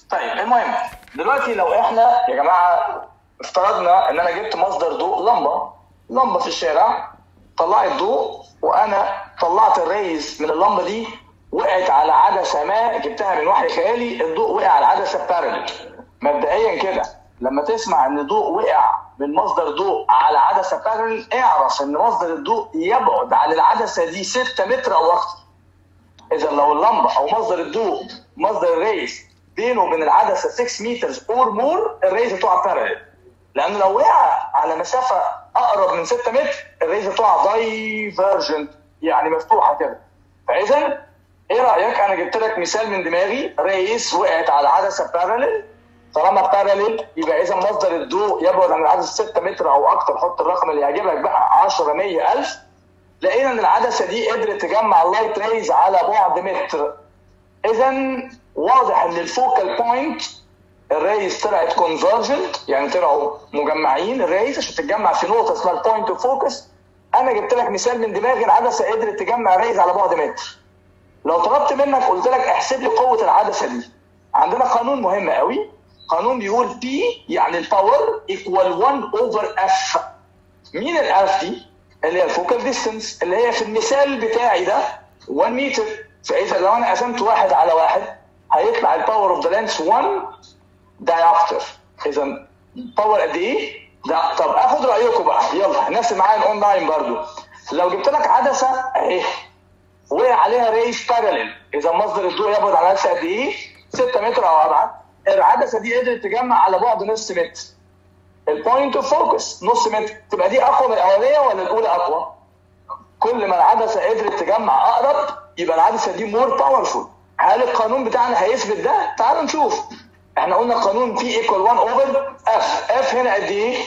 طيب المهم دلوقتي لو احنا يا جماعه افترضنا ان انا جبت مصدر ضوء لمبه لمبه في الشارع طلعت ضوء وانا طلعت الريز من اللمبه دي وقعت على عدسه ما جبتها من وحي خيالي الضوء وقع على العدسه بارلل مبدئيا كده لما تسمع ان ضوء وقع من مصدر ضوء على عدسه بارلل اعرف ان مصدر الضوء يبعد عن العدسه دي 6 متر او اكتر اذا لو اللمبه او مصدر الضوء مصدر الريز بينه وبين العدسه 6 متر اور مور الريز هتقع بارلل لان لو وقع على مسافه اقرب من 6 متر الريز هتقع دايفرجنت يعني مفتوحه كده فاذا ايه رايك انا جبت لك مثال من دماغي ريس وقعت على عدسه بارلل طالما بارلل يبقى اذا مصدر الضوء يبعد عن العدسه 6 متر او اكتر حط الرقم اللي يعجبك بقى 10 100 1000 لقينا ان العدسه دي قدرت تجمع اللايت ريز على بعد متر اذا واضح ان الفوكال بوينت الريز طلعت كونفرجنت يعني طلعوا مجمعين الريز عشان تتجمع في نقطه اسمها البوينت اوف فوكس انا جبت لك مثال من دماغي العدسه قدرت تجمع ريز على بعد متر لو طلبت منك قلت لك احسب لي قوه العدسه دي عندنا قانون مهم قوي قانون بيقول P يعني الباور ايكوال 1 اوفر اف مين الاف دي اللي هي الفوكال ديستنس اللي هي في المثال بتاعي ده 1 متر فاذا لو انا قسمت واحد على واحد هيطلع الباور اوف ذا لينس 1 diopter اذا باور قد ايه؟ ده طب اخد رايكم بقى يلا الناس اللي معايا اونلاين برضو لو جبت لك عدسه اهي وقع عليها ريس بارلل اذا مصدر الضوء يبعد على العدسه قد ايه؟ 6 متر او ابعد العدسه دي قدرت تجمع على بعد نص متر البوينت اوف فوكس نص متر تبقى دي اقوى من الاولانيه ولا الاولى اقوى؟ كل ما العدسه قدرت تجمع اقرب يبقى العدسه دي مور باورفول هل القانون بتاعنا هيثبت ده؟ تعالوا نشوف احنا قلنا قانون بي ايكوال 1 اوفر اف اف هنا قد ايه؟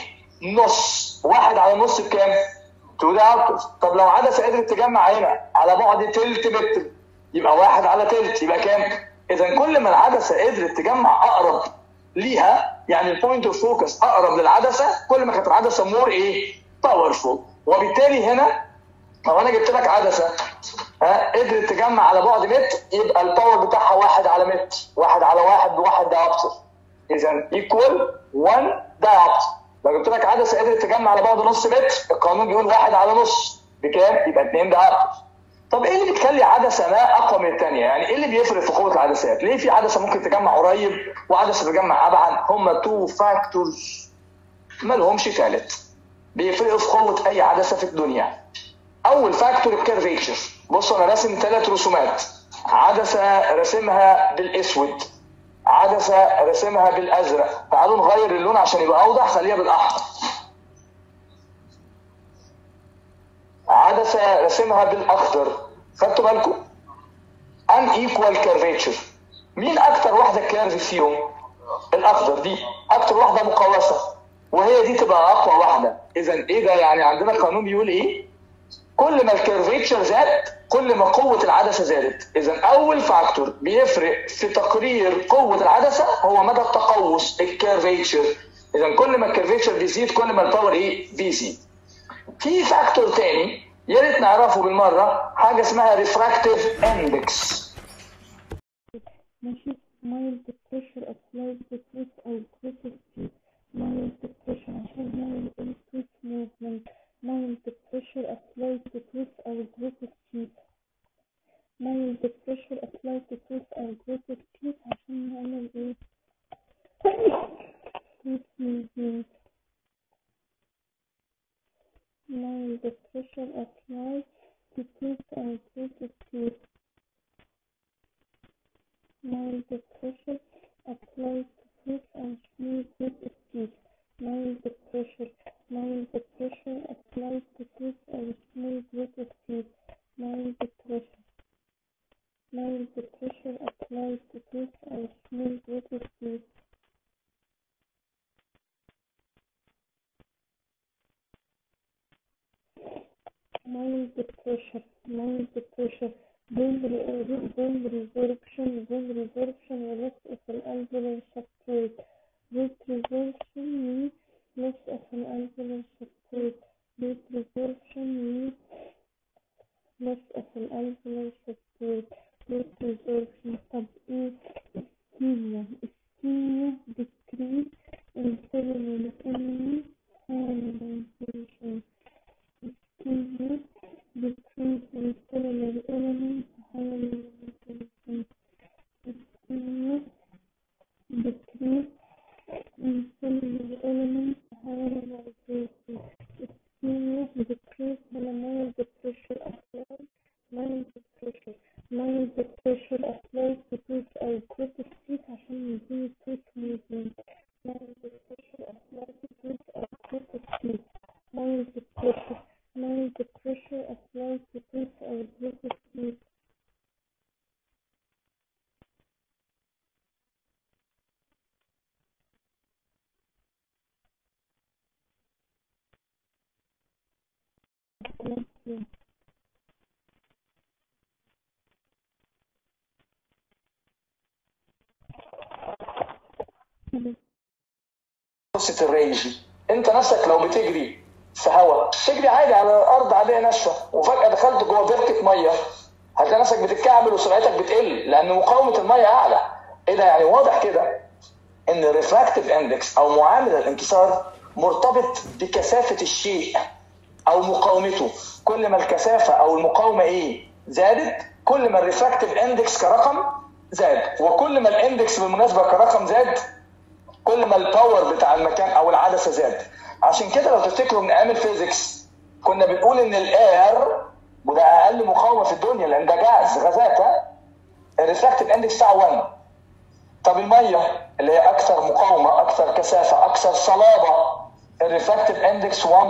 نص واحد على نص بكام؟ 2 دايوبترز طب لو عدسه قدرت تجمع هنا على بعد تلت متر يبقى واحد على تلت يبقى كام؟ اذا كل ما العدسه قدرت تجمع اقرب ليها يعني البوينت اوف فوكس اقرب للعدسه كل ما كانت العدسه مور ايه؟ باورفول وبالتالي هنا لو انا جبت لك عدسه ها قدرت تجمع على بعد متر يبقى الباور بتاعها واحد على متر واحد على واحد بواحد دايوبتر اذا ايكوال 1 دايوبتر لو جبت لك عدسه قدرت تجمع على بعد نص متر القانون بيقول واحد على نص بكام؟ يبقى 2 دايوبتر طب ايه اللي بتخلي عدسه ما اقوى من الثانيه؟ يعني ايه اللي بيفرق في قوه العدسات؟ ليه في عدسه ممكن تجمع قريب وعدسه تجمع ابعد؟ هما تو فاكتورز ما لهمش ثالث بيفرقوا في قوه اي عدسه في الدنيا. اول فاكتور الكيرفيتشر بصوا انا راسم ثلاث رسومات عدسه راسمها بالاسود عدسه راسمها بالازرق تعالوا نغير اللون عشان يبقى اوضح خليها بالاحمر عدسه راسمها بالاخضر خدتوا بالكم ان ايكوال كيرفيتشر مين اكتر واحده كيرف فيهم الاخضر دي اكتر واحده مقوسه وهي دي تبقى اقوى واحده اذا ايه ده يعني عندنا قانون بيقول ايه كل ما الكيرفيتشر زاد كل ما قوة العدسة زادت إذا أول فاكتور بيفرق في تقرير قوة العدسة هو مدى التقوس الكيرفيتشر إذا كل ما الكيرفيتشر بيزيد كل ما الباور إيه بيزيد في فاكتور تاني يا ريت نعرفه بالمرة حاجة اسمها ريفراكتيف اندكس ماشي mild pressure applied to twist أو twist speed mild pressure عشان نعمل ال twist movement mild pressure applied to twist أو twist speed mild pressure applied to twist أو twist speed عشان نعمل ايه twist movement mild pressure applied to twist أو twist speed mild pressure applied to twist and smooth with speed. Mild pressure, mild pressure applied to twist and smooth with speed. Mild pressure, mild pressure applied to twist and smooth with speed. Mild pressure, mild pressure. بين بين ريزوربشن بين ريزوربشن ولسه في الأنجلر شابتوت بيت ريزوربشن لسه في الأنجلر شابتوت بيت ريزوربشن لسه في الأنجلر شابتوت بيت ريزوربشن طب ايه ستيميا mind the pressure applied to tooth أو crooked teeth عشان يديني tooth movement mind the pressure applied to tooth أو crooked teeth mind the pressure mind the pressure applied to tooth أو crooked teeth Thank you. فرصه الريج انت نفسك لو بتجري في هواء تجري عادي على ارض عاديه ناشفه وفجاه دخلت جوه بركه ميه هتلاقي نفسك بتتكعبل وسرعتك بتقل لان مقاومه الميه اعلى ايه ده يعني واضح كده ان الريفراكتيف اندكس او معامل الانكسار مرتبط بكثافه الشيء او مقاومته كل ما الكثافه او المقاومه ايه زادت كل ما الريفراكتيف اندكس كرقم زاد وكل ما الاندكس بالمناسبه كرقم زاد كل ما الباور بتاع المكان او العدسه زاد عشان كده لو تفتكروا من ايام الفيزيكس كنا بنقول ان الاير وده اقل مقاومه في الدنيا لان ده جاز غازات ها الريفراكتيف اندكس بتاعه 1 طب الميه اللي هي اكثر مقاومه اكثر كثافه اكثر صلابه الريفراكتيف اندكس 1.33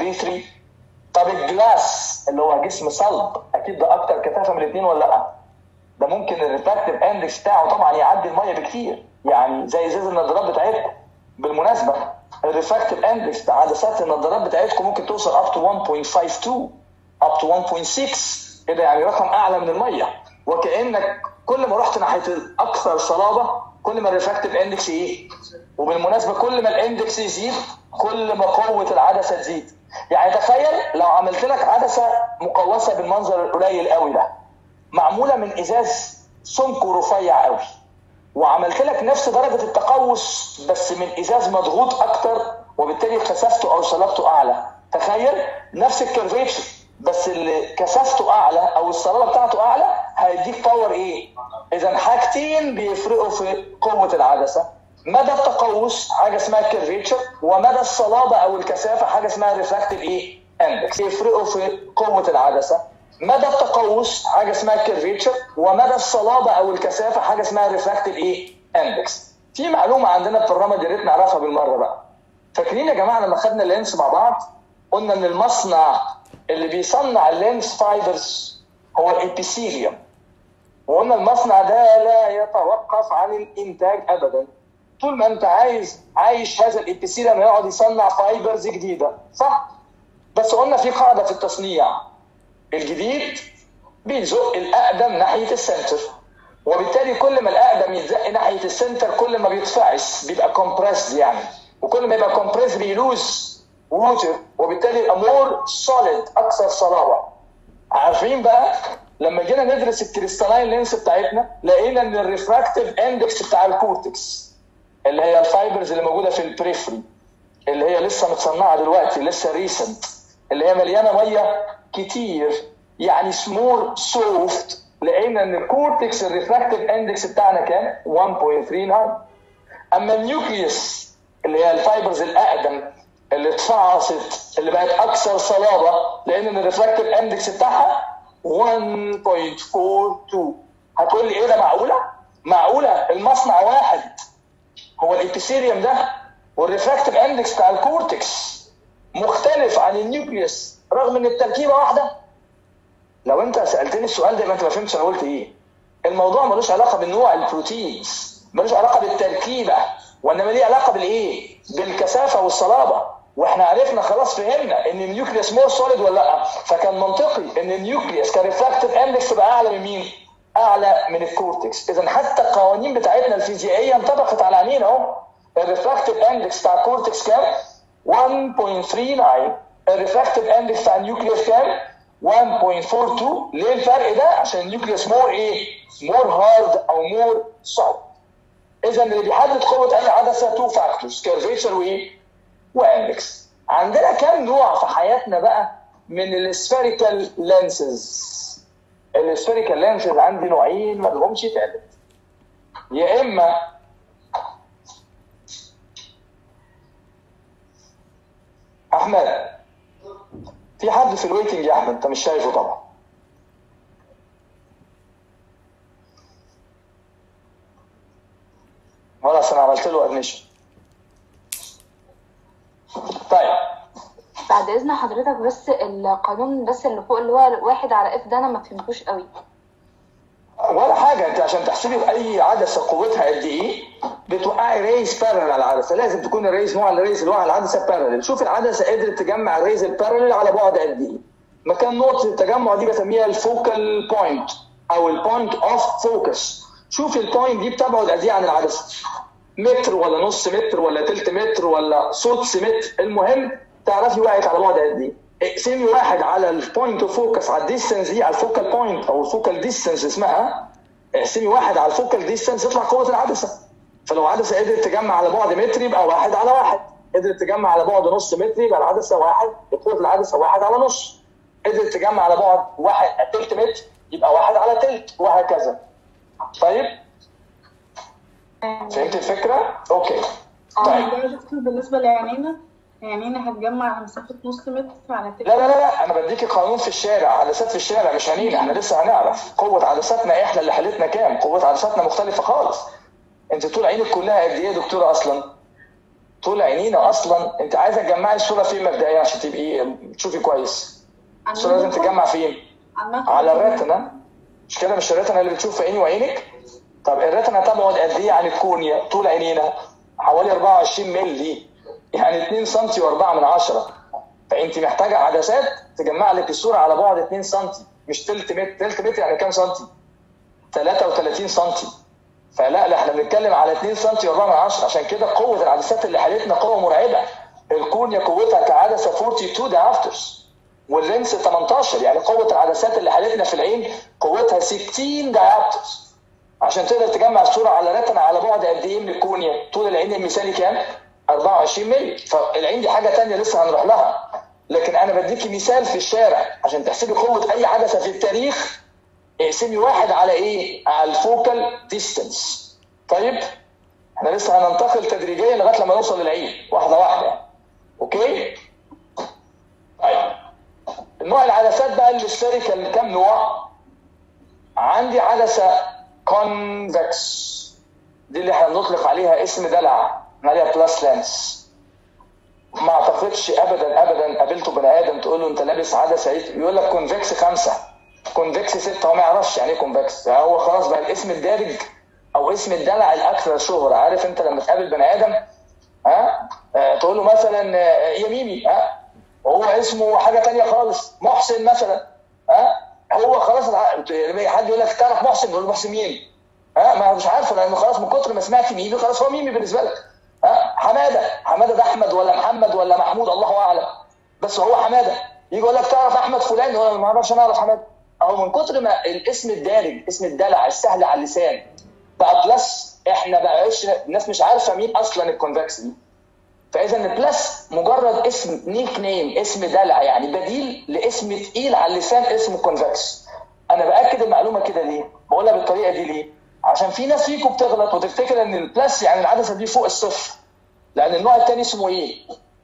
طب الجلاس اللي هو جسم صلب اكيد ده اكتر كثافه من الاثنين ولا لا؟ ده ممكن الريفراكتيف اندكس بتاعه طبعا يعدي الميه بكتير يعني زي ازاز النظارات بتاعتكم بالمناسبه الريفراكتيف اندكس بتاع عدسات النظارات بتاعتكم ممكن توصل اب تو 1.52 اب تو 1.6 كده يعني رقم اعلى من الميه وكانك كل ما رحت ناحيه الاكثر صلابه كل ما الريفراكتيف اندكس ايه؟ وبالمناسبه كل ما الاندكس يزيد كل ما قوه العدسه تزيد يعني تخيل لو عملت لك عدسه مقوسه بالمنظر القليل قوي ده معموله من ازاز سمكه رفيع قوي وعملت لك نفس درجه التقوس بس من ازاز مضغوط اكتر وبالتالي كثافته او صلابته اعلى تخيل نفس الكيرفيتشر بس اللي كثافته اعلى او الصلابه بتاعته اعلى هيديك باور ايه اذا حاجتين بيفرقوا في قوه العدسه مدى التقوس حاجه اسمها كيرفيتشر ومدى الصلابه او الكثافه حاجه اسمها ريفراكتيف ايه اندكس يفرقوا في قوه العدسه مدى التقوس حاجه اسمها كيرفيتشر ومدى الصلابه او الكثافه حاجه اسمها ريفراكتيف ايه اندكس في معلومه عندنا في الرمد يا ريت نعرفها بالمره بقى فاكرين يا جماعه لما خدنا اللينس مع بعض قلنا ان المصنع اللي بيصنع اللينس فايبرز هو الابيثيليوم وقلنا المصنع ده لا يتوقف عن الانتاج ابدا طول ما انت عايز عايش هذا الابيثيليوم يقعد يصنع فايبرز جديده صح بس قلنا في قاعده في التصنيع الجديد بيزق الاقدم ناحيه السنتر وبالتالي كل ما الاقدم يتزق ناحيه السنتر كل ما بيتفعس بيبقى كومبريسد يعني وكل ما يبقى كومبريس بيلوز ووتر وبالتالي يبقى مور سوليد اكثر صلابه عارفين بقى لما جينا ندرس الكريستالاين لينس بتاعتنا لقينا ان الريفراكتيف اندكس بتاع الكورتكس اللي هي الفايبرز اللي موجوده في البريفري اللي هي لسه متصنعه دلوقتي لسه ريسنت اللي هي مليانه ميه كتير يعني سمور سوفت لقينا ان الكورتكس الريفراكتيف اندكس بتاعنا كام 1.39 اما النيوكليوس اللي هي الفايبرز الاقدم اللي اتفعصت اللي بقت اكثر صلابه لان ان الريفراكتيف اندكس بتاعها 1.42 هتقول لي ايه ده معقوله؟ معقوله المصنع واحد هو الابيثيليوم ده والريفراكتيف اندكس بتاع الكورتكس مختلف عن النيوكليوس رغم ان التركيبه واحده لو انت سالتني السؤال ده يبقى انت ما فهمتش انا قلت ايه الموضوع ملوش علاقه بالنوع البروتينز ملوش علاقه بالتركيبه وانما ليه علاقه بالايه بالكثافه والصلابه واحنا عرفنا خلاص فهمنا ان النيوكليوس مور سوليد ولا لا فكان منطقي ان النيوكليوس كريفراكتيف اندكس تبقى اعلى من مين اعلى من الكورتكس اذا حتى القوانين بتاعتنا الفيزيائيه انطبقت على عينينا اهو الريفراكتيف اندكس بتاع الكورتكس كام 1.39 الريفراكتيف اندكس بتاع النيوكليوس كام 1.42 ليه الفرق ده عشان النيوكليوس مور ايه مور هارد او مور سوليد اذا اللي بيحدد قوه اي عدسه تو فاكتورز كيرفيتشر وايه واندكس عندنا كام نوع في حياتنا بقى من السفيريكال لينسز السفيريكال لينسز عندي نوعين ما لهمش تالت يا اما احمد في حد في الويتنج يا احمد انت مش شايفه طبعا خلاص انا عملت له ادميشن طيب بعد اذن حضرتك بس القانون بس اللي فوق اللي هو واحد على اف ده انا ما فهمتوش قوي ولا حاجه انت عشان تحسبي اي عدسه قوتها قد ايه بتوقعي ريز بارلل على العدسه لازم تكون الريز نوع الريز اللي هو على العدسه بارلل شوف العدسه قدرت تجمع الريز البارلل على بعد قد ايه مكان نقطه التجمع دي بسميها الفوكال بوينت او البوينت اوف فوكس شوف البوينت دي بتبعد قد ايه عن العدسه متر ولا نص متر ولا تلت متر ولا سدس متر المهم تعرفي وقعت على بعد قد ايه اقسمي واحد على البوينت اوف فوكس على الديستنس دي على الفوكال بوينت او الفوكال ديستنس اسمها اقسمي واحد على الفوكال ديستنس يطلع قوه العدسه فلو عدسه قدرت تجمع على بعد متر يبقى واحد على واحد قدرت تجمع على بعد نص متر يبقى العدسه واحد قوه العدسه واحد على نص قدرت تجمع على بعد واحد تلت متر يبقى واحد على تلت وهكذا طيب فهمت الفكره؟ اوكي طيب اه ده يا دكتور بالنسبة لعينينا عينينا هتجمع على مسافة نص متر على تلت لا لا لا لا انا بديكي قانون في الشارع عدسات في الشارع مش هنينا احنا لسه هنعرف قوه عدساتنا احنا اللي حالتنا كام قوه عدساتنا مختلفه خالص انت طول عينك كلها قد ايه يا دكتوره اصلا طول عينينا اصلا انت عايزه تجمعي الصوره فين مبدئيا عشان تبقي تشوفي كويس الصوره لازم تجمع فين على الريتنا مش كده مش الريتنا اللي بتشوف في عيني وعينك طب الريتنا تبعد قد ايه عن الكونيا طول عينينا حوالي 24 مللي يعني 2 سم و4 من عشرة فانت محتاجه عدسات تجمع لك الصوره على بعد 2 سم مش تلت متر تلت متر يعني كام سم 33 سم فلا لا احنا بنتكلم على 2 سم و4 من عشرة عشان كده قوه العدسات اللي حالتنا قوه مرعبه الكونيا قوتها كعدسه 42 دافترز واللينس 18 يعني قوه العدسات اللي حالتنا في العين قوتها 60 دايابترز عشان تقدر تجمع الصوره على رتنا على بعد قد ايه من الكونيا طول العين المثالي كام 24 مللي فالعين دي حاجه تانية لسه هنروح لها لكن انا بديكي مثال في الشارع عشان تحسبي قوه اي عدسه في التاريخ اقسمي واحد على ايه على الفوكال ديستنس طيب احنا لسه هننتقل تدريجيا لغايه لما نوصل للعين واحده واحده اوكي طيب النوع العدسات بقى السفيريكال كام نوع عندي عدسه كونفكس دي اللي احنا بنطلق عليها اسم دلع عليها بلاس لانس ما اعتقدش ابدا ابدا قابلته بني ادم تقول له انت لابس عدسه ايه يقول لك كونفكس خمسه كونفكس سته هو ما يعرفش يعني ايه كونفكس هو خلاص بقى الاسم الدارج او اسم الدلع الاكثر شهره عارف انت لما تقابل بني ادم ها آه تقول له مثلا آه يا ميمي ها وهو اسمه حاجه تانية خالص محسن مثلا ها هو خلاص حد يقول لك تعرف محسن يقول له محسن مين ها ما مش عارفه لان خلاص من كتر ما سمعت ميمي خلاص هو ميمي بالنسبه لك ها حماده حماده ده احمد ولا محمد ولا محمود الله اعلم بس هو حماده يجي يقول لك تعرف احمد فلان ولا ما اعرفش انا اعرف حماده او من كتر ما الاسم الدارج اسم الدلع السهل على اللسان بقى بلس احنا بقى الناس مش عارفه مين اصلا الكونفكس دي فاذا البلس مجرد اسم نيك نيم اسم دلع يعني بديل لاسم تقيل على اللسان اسمه كونفكس انا باكد المعلومه كده ليه بقولها بالطريقه دي ليه عشان في ناس فيكم بتغلط وتفتكر ان البلس يعني العدسه دي فوق الصفر لان النوع الثاني اسمه ايه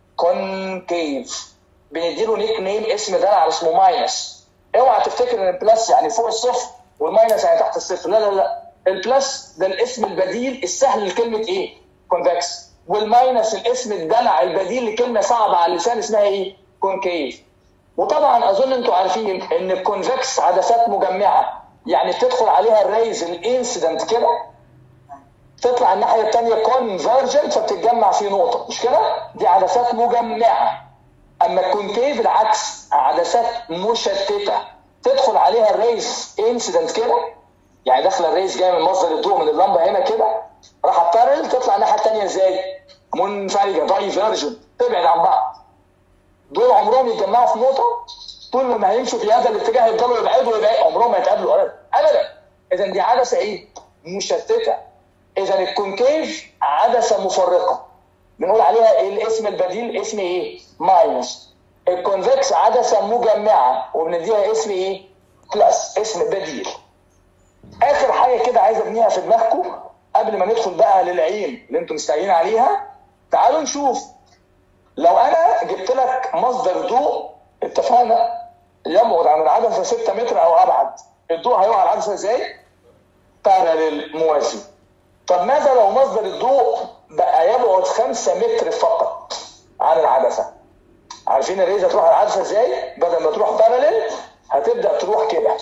كونكيف بنديله نيك نيم اسم دلع اسمه ماينس اوعى تفتكر ان البلس يعني فوق الصفر والماينس يعني تحت الصفر لا لا لا البلس ده الاسم البديل السهل لكلمه ايه كونفكس والماينس الاسم الدلع البديل لكلمه صعبه على اللسان اسمها ايه كونكيف وطبعا اظن انتم عارفين ان الكونفكس عدسات مجمعه يعني بتدخل عليها الريز الانسيدنت كده تطلع الناحيه الثانيه كونفرجنت فبتتجمع في نقطه مش كده؟ دي عدسات مجمعه اما الكونكيف العكس عدسات مشتته تدخل عليها الريز انسيدنت كده يعني داخله الريز جايه من مصدر الضوء من اللمبه هنا كده راح بارل تطلع الناحيه الثانيه ازاي؟ منفرجه دايفرجن تبعد عن بعض دول عمرهم يتجمعوا في نقطه طول ما هيمشوا في هذا الاتجاه يفضلوا يبعدوا يبعدوا عمرهم ما يتقابلوا ابدا ابدا اذا دي عدسه ايه؟ مشتته اذا الكونكيف عدسه مفرقه بنقول عليها الاسم البديل اسم ايه؟ ماينس الكونفكس عدسه مجمعه وبنديها اسم ايه؟ بلس اسم بديل اخر حاجه كده عايز ابنيها في دماغكم قبل ما ندخل بقى للعين اللي انتم مستعجلين عليها تعالوا نشوف لو انا جبت لك مصدر ضوء اتفقنا يبعد عن العدسه 6 متر او ابعد الضوء هيقع على العدسه ازاي؟ باراليل موازي طب ماذا لو مصدر الضوء بقى يبعد 5 متر فقط عن العدسه عارفين الريز هتروح على العدسه ازاي بدل ما تروح باراليل هتبدا تروح كده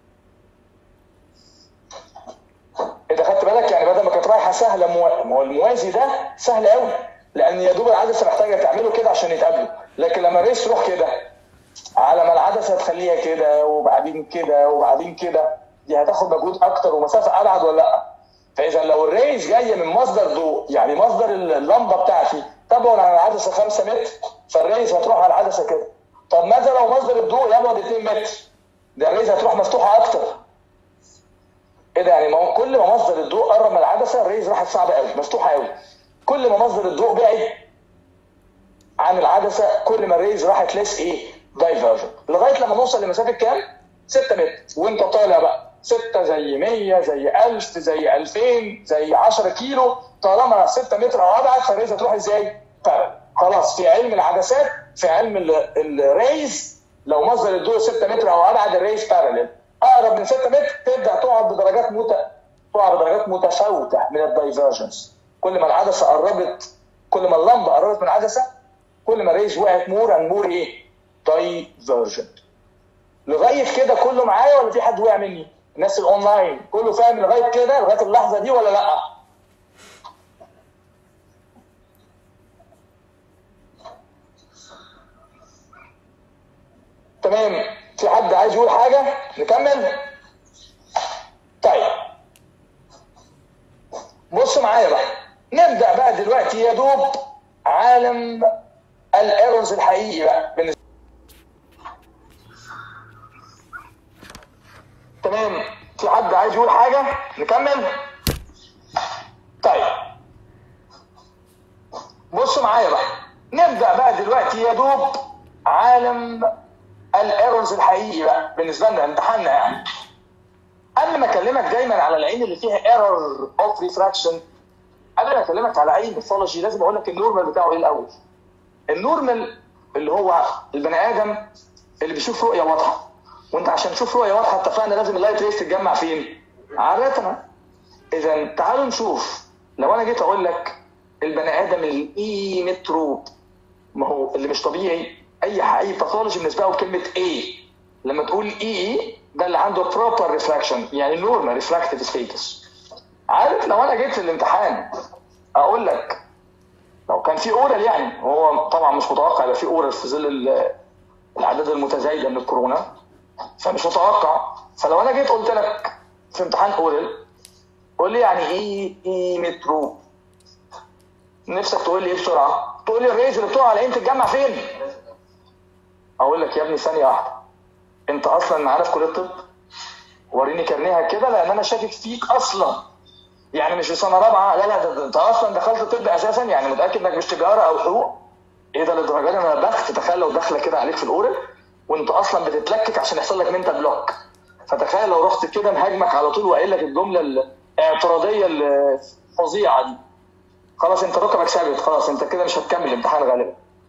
اذا خدت بالك يعني بدل ما كانت رايحه سهله مو... ما هو الموازي ده سهل قوي لان يا دوب العدسه محتاجه تعمله كده عشان يتقابلوا لكن لما الريس تروح كده على ما العدسه تخليها كده وبعدين كده وبعدين كده دي هتاخد مجهود اكتر ومسافه ابعد ولا لا فاذا لو الريز جايه من مصدر ضوء يعني مصدر اللمبه بتاعتي تبعد عن العدسه 5 متر فالريز هتروح على العدسه كده طب ماذا لو مصدر الضوء يبعد 2 متر ده الريز هتروح مفتوحه اكتر ايه ده يعني ما هو كل ما مصدر الضوء قرب من العدسه الريز راحت صعبه قوي مفتوحه قوي كل ما مصدر الضوء بعد عن العدسه كل ما الريز راحت ليس ايه دايفرجن لغايه لما نوصل لمسافه كام 6 متر وانت طالع بقى 6 زي 100 زي 1000 زي 2000 زي 10 كيلو طالما 6 متر او ابعد فالريز هتروح ازاي؟ فرق خلاص في علم العدسات في علم ال- الريز لو مصدر الضوء 6 متر او ابعد الريز بارلل اقرب من 6 متر تبدا تقعد بدرجات مت تقع بدرجات متفاوته من الدايفرجنس كل ما العدسه قربت كل ما اللمبه قربت من العدسه كل ما الريز وقعت مور اند مور ايه؟ دايفرجنت لغايه كده كله معايا ولا في حد وقع مني؟ الناس الاونلاين كله فاهم لغايه كده لغايه اللحظه دي ولا لا؟ تمام في حد عايز يقول حاجه نكمل طيب بصوا معايا بقى نبدا بقى دلوقتي يا دوب عالم الايرورز الحقيقي بقى بالنسبه تمام في حد عايز يقول حاجه نكمل طيب بصوا معايا بقى نبدا بقى دلوقتي يا دوب عالم الايرورز الحقيقي بقى بالنسبه لنا امتحاننا يعني قبل ما اكلمك دايما على العين اللي فيها ايرور اوف ريفراكشن قبل ما اكلمك على اي ميثولوجي لازم اقول لك النورمال بتاعه ايه الاول النورمال اللي هو البني ادم اللي بيشوف رؤيه واضحه وانت عشان تشوف رؤيه واضحه اتفقنا لازم اللايت ريس تتجمع فين؟ على الريتنا اذا تعالوا نشوف لو انا جيت اقول لك البني ادم الايمتروب ما هو اللي مش طبيعي اي اي باثولوجي بنسبقه بكلمه اي لما تقول اي اي ده اللي عنده بروبر ريفراكشن يعني نورمال ريفراكتيف ستيتس عارف لو انا جيت في الامتحان اقول لك لو كان في اورال يعني هو طبعا مش متوقع يبقى في اورال في ظل ال- الاعداد المتزايده من الكورونا فمش متوقع فلو انا جيت قلت لك في امتحان اورال قول لي يعني ايه ايه مترو نفسك تقول لي ايه بسرعه تقول لي الريز اللي بتقع على العين تتجمع فين اقول لك يا ابني ثانيه واحده انت اصلا معانا في كليه الطب وريني كارنيها كده لان انا شاكك فيك اصلا يعني مش في سنه رابعه لا لا ده, ده انت اصلا دخلت طب اساسا يعني متاكد انك مش تجاره او حقوق ايه ده للدرجه دي انا بخت تخيل لو داخله كده عليك في الاورال وانت اصلا بتتلكك عشان يحصل لك منتال بلوك فتخيل لو رحت كده مهاجمك على طول وقايل لك الجمله الاعتراضيه الفظيعه دي خلاص انت ركبك ثابت خلاص انت كده مش هتكمل الامتحان غالبا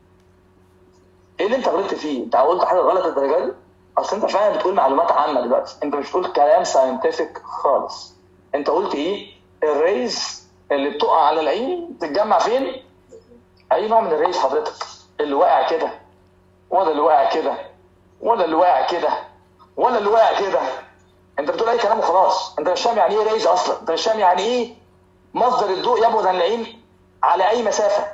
ايه اللي انت غلطت فيه؟ انت قلت حاجه غلط الدرجه دي؟ اصل انت فعلا بتقول معلومات عامه دلوقتي انت مش بتقول كلام ساينتفك خالص انت قلت ايه؟ الريز اللي بتقع على العين تتجمع فين؟ اي نوع من الريز حضرتك اللي واقع كده ولا اللي واقع كده ولا اللي واقع كده ولا اللي واقع كده انت بتقول اي كلام وخلاص انت مش فاهم يعني ايه ريز اصلا انت مش فاهم يعني ايه مصدر الضوء يبعد عن العين على اي مسافه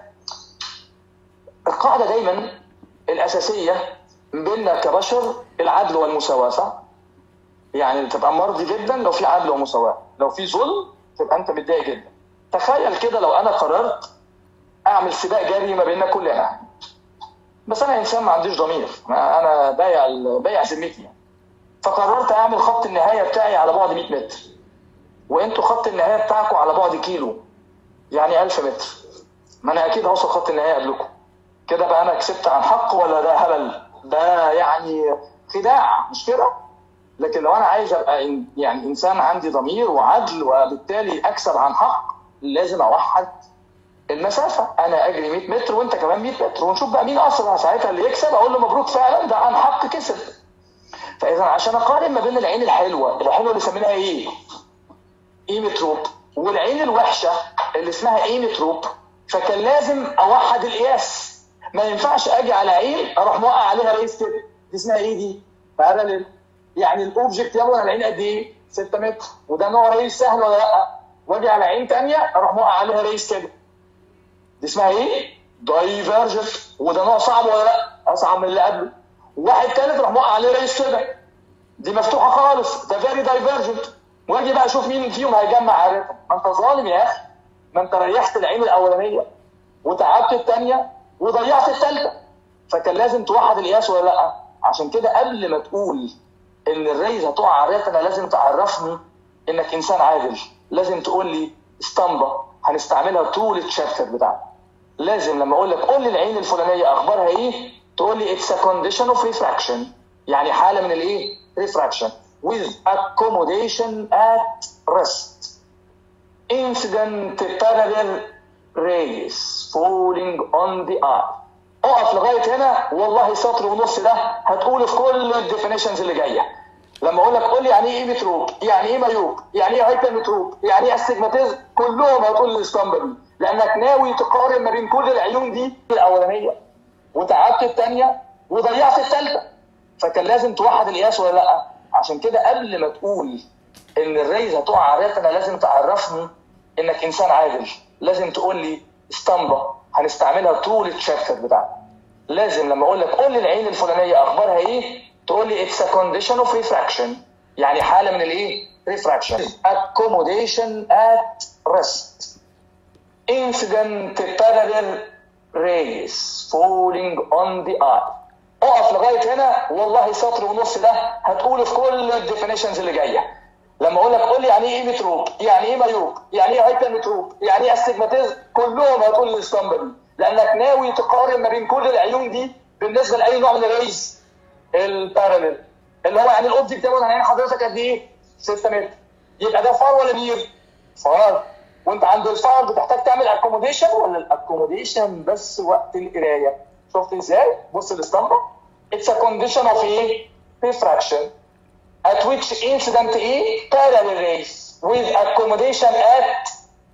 القاعده دايما الاساسيه بيننا كبشر العدل والمساواه صح؟ يعني تبقى مرضي جدا لو في عدل ومساواه لو في ظلم تبقى انت متضايق جدا تخيل كده لو انا قررت اعمل سباق جري ما بيننا كلنا بس انا انسان ما عنديش ضمير ما انا بايع ال- بايع ذمتي يعني. فقررت اعمل خط النهايه بتاعي على بعد 100 متر وانتوا خط النهايه بتاعكم على بعد كيلو يعني 1000 متر ما انا اكيد هوصل خط النهايه قبلكم كده بقى انا كسبت عن حق ولا ده هبل ده يعني خداع مش كده لكن لو انا عايز ابقى إن- يعني انسان عندي ضمير وعدل وبالتالي اكسب عن حق لازم اوحد المسافه انا اجري 100 متر وانت كمان 100 متر ونشوف بقى مين اسرع ساعتها اللي يكسب اقول له مبروك فعلا ده عن حق كسب فاذا عشان اقارن ما بين العين الحلوه الحلوه اللي سميناها ايه؟ ايه متروب والعين الوحشه اللي اسمها ايمتروب فكان لازم اوحد القياس ما ينفعش اجي على عين اروح موقع عليها ريس كده دي اسمها ايه دي؟ باراليل يعني الاوبجكت يلا العين قد ايه؟ 6 متر وده نوع ريس سهل ولا لا؟ واجي على عين ثانيه اروح موقع عليها ريس كده دي اسمها ايه؟ دايفرجنت وده نوع صعب ولا لا؟ اصعب من اللي قبله واحد ثالث راح موقع عليه ريس كده دي مفتوحه خالص ده فيري دايفرجنت واجي بقى اشوف مين فيهم هيجمع عارفهم ما انت ظالم يا اخي ما انت ريحت العين الاولانيه وتعبت الثانيه وضيعت الثالثه فكان لازم توحد القياس ولا لا عشان كده قبل ما تقول ان الريز هتقع على الريتنا لازم تعرفني انك انسان عادل لازم تقول لي اسطمبه هنستعملها طول الشابتر بتاعنا لازم لما اقول لك قول لي العين الفلانيه اخبارها ايه تقول لي اتس a condition of refraction يعني حاله من الايه refraction with accommodation at rest incident parallel rays falling on the eye اقف لغايه هنا والله سطر ونص ده هتقوله في كل الديفينيشنز اللي جايه لما اقول لك قول لي يعني ايه متروب يعني ايه مايوب يعني ايه هايبر متروب يعني ايه استجماتيزم كلهم هتقول الاسطمبه دي لانك ناوي تقارن ما بين كل العيون دي الاولانيه وتعبت الثانيه وضيعت الثالثه فكان لازم توحد القياس ولا لا عشان كده قبل ما تقول ان الريز هتقع على الريتنا لازم تعرفني انك انسان عادل لازم تقول لي اسطمبه هنستعملها طول الشابتر بتاعنا لازم لما اقول لك قول لي العين الفلانيه اخبارها ايه تقول لي اتس a condition of refraction يعني حاله من الايه refraction accommodation at rest incident parallel rays falling on the eye اقف لغايه هنا والله سطر ونص ده هتقوله في كل الديفينيشنز اللي جايه لما اقول لك قول لي يعني ايه متروب يعني ايه مايوب يعني ايه هايبر متروب يعني ايه استجماتيزم كلهم هتقول الاسطمبه دي لانك ناوي تقارن ما بين كل العيون دي بالنسبه لاي نوع من الريز الباراليل اللي هو يعني الاوبجكت ياخد عين حضرتك قد ايه 6 متر يبقى ده فار ولا نير فار وانت عند الفار بتحتاج تعمل اكوموديشن ولا الاكوموديشن بس وقت القرايه شفت ازاي بص الاسطمبه اتس a condition of ايه refraction at which incident E parallel rays with accommodation at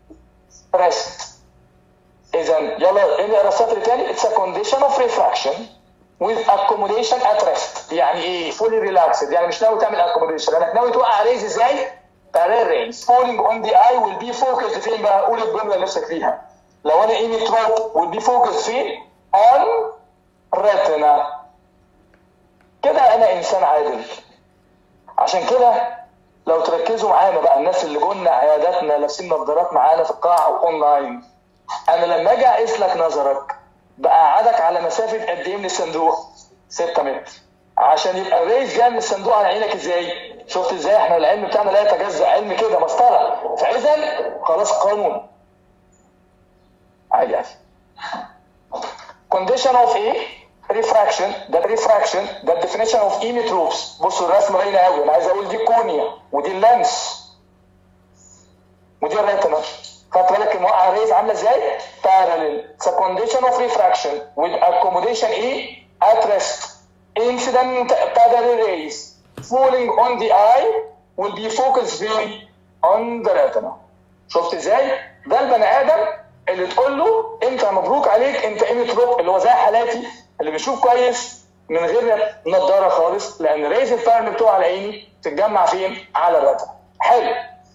rest. إذا يلا نقرا السطر تاني it's a condition of refraction with accommodation at rest يعني إيه fully relaxed يعني مش ناوي تعمل accommodation لأنك ناوي توقع ريز إزاي؟ parallel rays falling on the eye will be focused فين بقى؟ قول الجملة اللي نفسك فيها لو أنا إيمي تروب will be focused فين؟ on retina كده أنا إنسان عادل عشان كده لو تركزوا معانا بقى الناس اللي جولنا عياداتنا لابسين نظارات معانا في القاعه واونلاين انا لما اجي اقيس لك نظرك بقعدك على مسافه قد ايه من الصندوق؟ 6 متر عشان يبقى الريز جاي من الصندوق على عينك ازاي؟ شفت ازاي احنا العلم بتاعنا لا يتجزا علم كده مسطره فاذا خلاص قانون عادي عادي condition of ايه؟ refraction ده refraction ده definition of emmetropes بصوا الرسمه باينه قوي انا عايز اقول دي كونيا ودي اللانس ودي الريتنا خدت بالك الموقع الريز عامله ازاي؟ parallel it's a condition of refraction with accommodation ايه؟ at rest incident parallel rays falling on the eye will be focused فين؟ on the retina شفت ازاي؟ ده البني ادم اللي تقول له انت مبروك عليك انت ايميتروب اللي هو زي حالاتي اللي بيشوف كويس من غير نظاره خالص لان ريز الفرن بتوع على عيني تتجمع فين؟ على الرتم. حلو.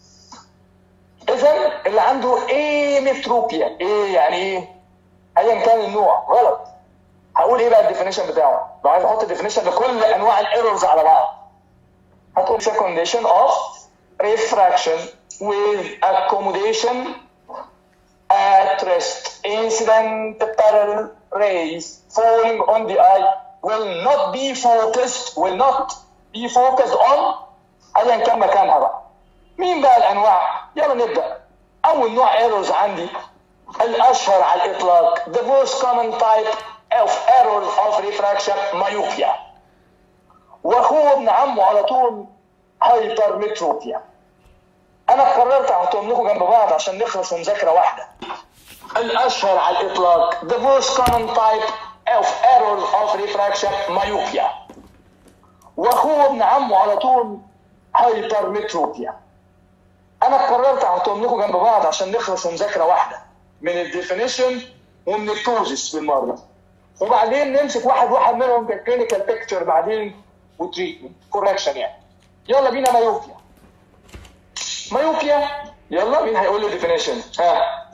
اذا اللي عنده ايميتروبيا ايه يعني ايه؟ ايا كان النوع غلط. هقول ايه بقى الديفينيشن بتاعه؟ لو عايز احط الديفينيشن لكل انواع الايرورز على بعض. هتقول a condition of refraction with accommodation at rest incident parallel rays falling on the eye will not be focused will not be focused on ايا كان مكانها بقى مين بقى الانواع يلا نبدا اول نوع ايرورز عندي الاشهر على الاطلاق the most common type of error of refraction myopia واخوه ابن عمه على طول هايبرمتروبيا انا قررت احطهم لكم جنب بعض عشان نخلص مذاكره واحده الاشهر على الاطلاق the most common type of error of refraction myopia واخوه ابن عمه على طول هايبرمتروبيا انا قررت احطهم لكم جنب بعض عشان نخلص مذاكره واحده من الديفينيشن ومن الكوزس بالمره وبعدين نمسك واحد واحد منهم ككلينيكال بيكتشر بعدين وتريتمنت كوركشن يعني يلا بينا مايوبيا مايوبيا يلا مين هيقول لي ديفينيشن ها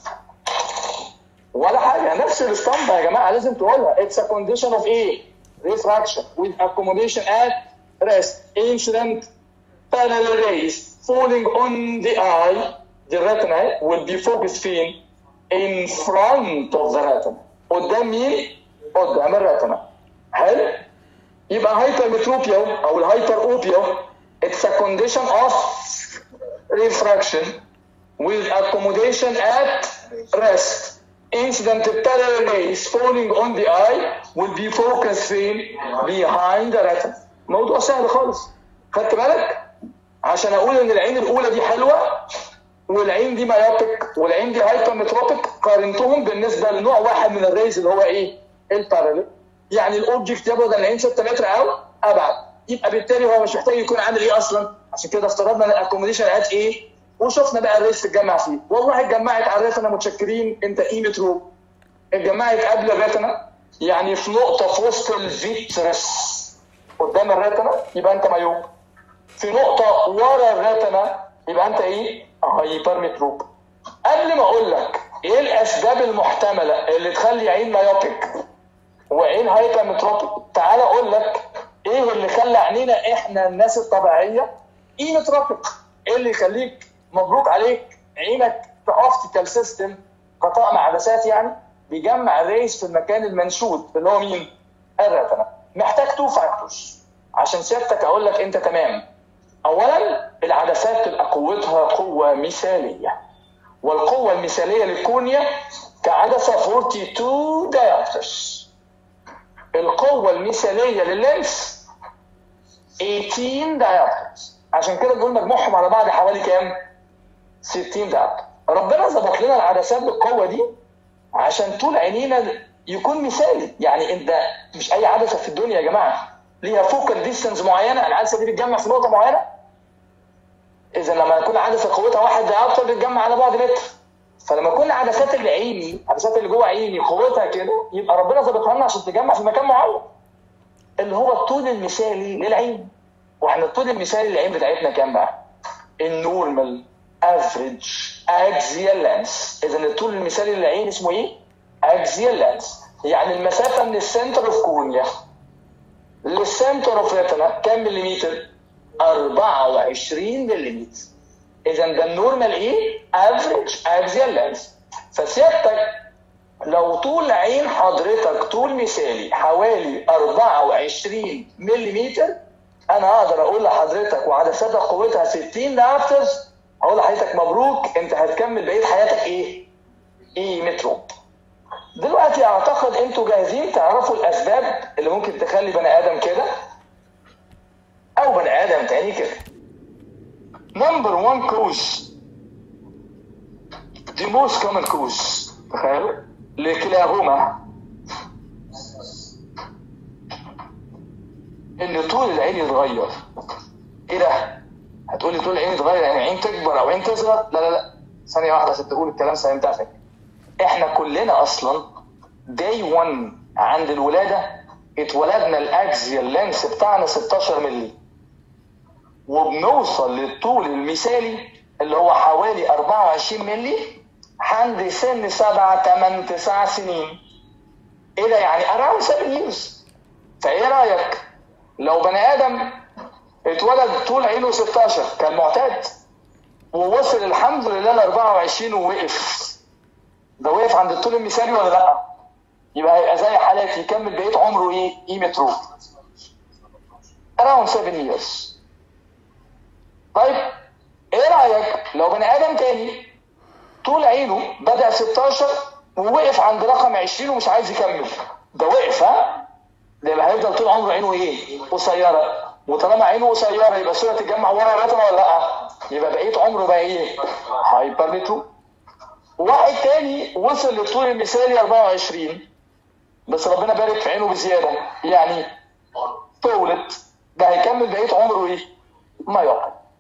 ولا حاجه نفس الاسطمبه يا جماعه لازم تقولها اتس ا كونديشن اوف ايه refraction with accommodation at rest incident parallel rays falling on the eye the retina will be focused فين in front of the retina قدام مين قدام الريتنا حلو يبقى هايبرمتروبيا او الهايبر اوبيا it's a condition of refraction with accommodation at rest incident parallel rays falling on the eye will be focused فين behind the retina موضوع سهل خالص خدت بالك عشان اقول ان العين الاولى دي حلوه والعين دي مايوبيك والعين دي هايبرمتروبيك قارنتهم بالنسبه لنوع واحد من الريز اللي هو ايه البارالل يعني الاوبجكت يبعد عن العين 6 متر او ابعد يبقى بالتالي هو مش محتاج يكون عامل ايه اصلا عشان كده افترضنا ان الاكوموديشن قاعد ايه وشفنا بقى الريس تتجمع فيه والله اتجمعت على الريتنا متشكرين انت قيمه رو اتجمعت قبل الريتنا يعني في نقطه في وسط الفيترس قدام الريتنا يبقى انت مايوب في نقطه ورا الريتنا يبقى انت ايه هايبر متروب قبل ما اقول لك ايه الاسباب المحتمله اللي تخلي عين مايوبيك وعين هايبر متروبيك تعال اقول لك ايه اللي خلى عينينا احنا الناس الطبيعيه ايمتروبيك ايه اللي يخليك مبروك عليك عينك في اوبتيكال سيستم قطاع عدسات يعني بيجمع الريس في المكان المنشود اللي هو مين؟ الريتنا محتاج تو فاكتورز عشان سيادتك اقول لك انت تمام اولا العدسات تبقى قوتها قوه مثاليه والقوه المثاليه للكونيا كعدسه 42 دايopters القوه المثاليه لللينس 18 دايopters عشان كده بنقول مجموعهم على بعض حوالي كام 60 دايopter ربنا ظبط لنا العدسات بالقوه دي عشان طول عينينا يكون مثالي يعني انت مش اي عدسه في الدنيا يا جماعه ليها فوكال ديستنس معينه العدسه دي بتجمع في نقطه معينه اذا لما يكون عدسه قوتها واحد دايopter بتجمع على بعد متر فلما يكون عدسات اللي عيني عدسات اللي جوه عيني قوتها كده يبقى ربنا ظابطها لنا عشان تجمع في مكان معين اللي هو الطول المثالي للعين واحنا الطول المثالي للعين بتاعتنا كام بقى؟ النورمال افريج اكزيال لانس اذا الطول المثالي للعين اسمه ايه؟ اكزيال لانس يعني المسافه من السنتر اوف كورنيا للسنتر اوف ريتنا كام مليمتر؟ 24 مليمتر اذا ده النورمال ايه؟ افريج اكزيال لانس فسيادتك لو طول عين حضرتك طول مثالي حوالي 24 ملم انا اقدر اقول لحضرتك وعدساتك قوتها 60 دافترز اقول لحضرتك مبروك انت هتكمل بقيه حياتك ايه؟ ايه مترو دلوقتي اعتقد انتوا جاهزين تعرفوا الاسباب اللي ممكن تخلي بني ادم كده او بني ادم تاني كده نمبر 1 كوز دي موست كومن كوز تخيلوا لكلاهما ان طول العين يتغير ايه ده؟ هتقول لي طول العين يتغير يعني عين تكبر او عين تصغر؟ لا لا لا ثانيه واحده عشان تقول الكلام سلام بتاعتك احنا كلنا اصلا داي 1 عند الولاده اتولدنا الاكزيال لينس بتاعنا 16 مللي وبنوصل للطول المثالي اللي هو حوالي 24 مللي عند سن 7 8 9 سنين ايه ده يعني around 7 years فايه رايك لو بني ادم اتولد طول عينه 16 كان معتاد ووصل الحمد لله ل 24 ووقف ده وقف عند الطول المثالي ولا لا؟ يبقى هيبقى زي حالاتي يكمل بقيه عمره ايه؟ قيمه روح. around 7 years. طيب ايه رايك لو بني ادم تاني طول عينه بدا 16 ووقف عند رقم 20 ومش عايز يكمل ده وقف ها؟ ده يبقى هيفضل طول عمره عينه ايه؟ قصيره وطالما عينه قصيره يبقى الصوره تتجمع ورا الرتمه ولا لا؟ يبقى بقيه عمره بقى ايه؟ هايبر مترو واحد تاني وصل للطول المثالي 24 بس ربنا بارك في عينه بزياده يعني طولت ده هيكمل بقيه عمره ايه؟ ما يقع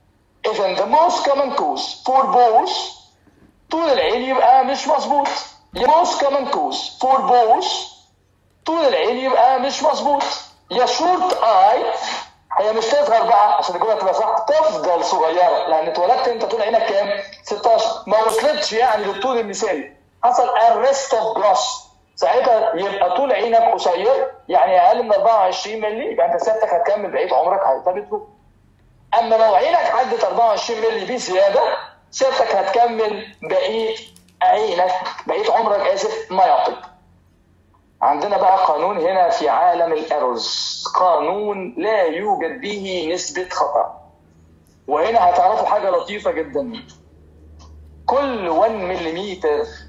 اذا the most common cause for both طول العين يبقى مش مظبوط يا most common cause for both طول العين يبقى مش مظبوط يا شورت اي هي مش تظهر بقى عشان الجمله تبقى صح تفضل صغيره لان اتولدت انت طول عينك كام؟ 16 ما وصلتش يعني للطول المثالي حصل arrest of gross ساعتها يبقى طول عينك قصير يعني اقل من 24 مللي يبقى انت سيادتك هتكمل بقيه عمرك هيثبت اما لو عينك عدت 24 مللي بزياده سيادتك هتكمل بقيه عينك بقيه عمرك اسف مايوبيك عندنا بقى قانون هنا في عالم الايرورز قانون لا يوجد به نسبة خطأ وهنا هتعرفوا حاجة لطيفة جدا كل 1 ملم